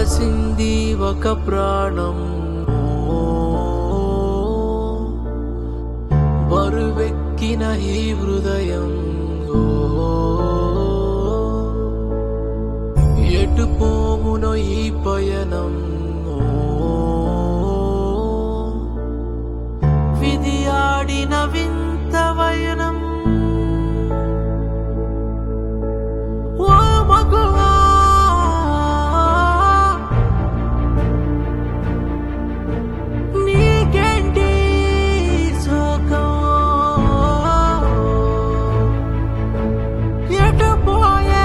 అలసింది ఒక ప్రాణం బరువెక్కిన ఈ హృదయం ఎటు పోమునో ఈ పయనం విధి ఆడిన వింత వయనం ఓ మగువా నీకేంటి శోకం ఎటు పోయే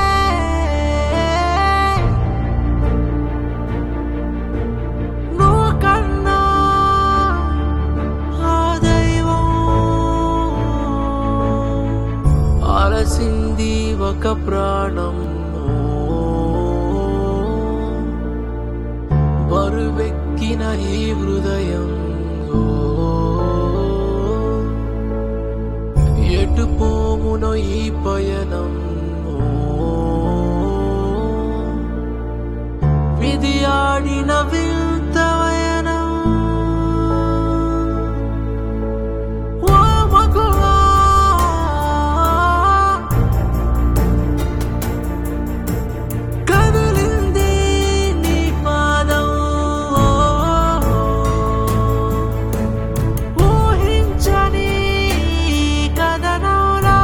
నువ్వు కన్నా ఆ దైవం అలసింది ఒక ప్రాణం బరువెక్కిన ఈ హృదయం ఎటు పోమునో ఈ పయనం విధి ఆడిన వింత వయనం ఓ మగువా కదిలింది నీ పాదం ఊహించని కథనంలో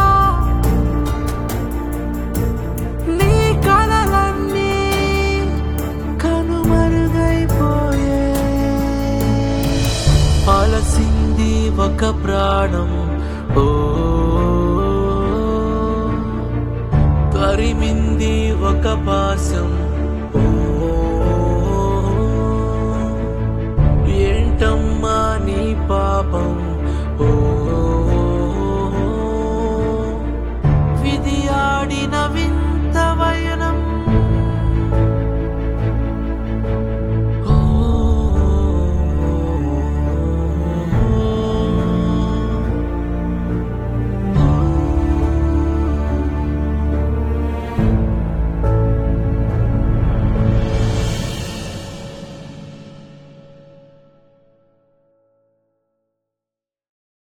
నీ కలలన్నీ కనుమరుగైపోయే అలసింది ఒక ప్రాణం ఓ తరిమింది ఒక పాసం ఓ ఏంటమ్మా నీ పాపం ఓ విధి ఆడిన వింత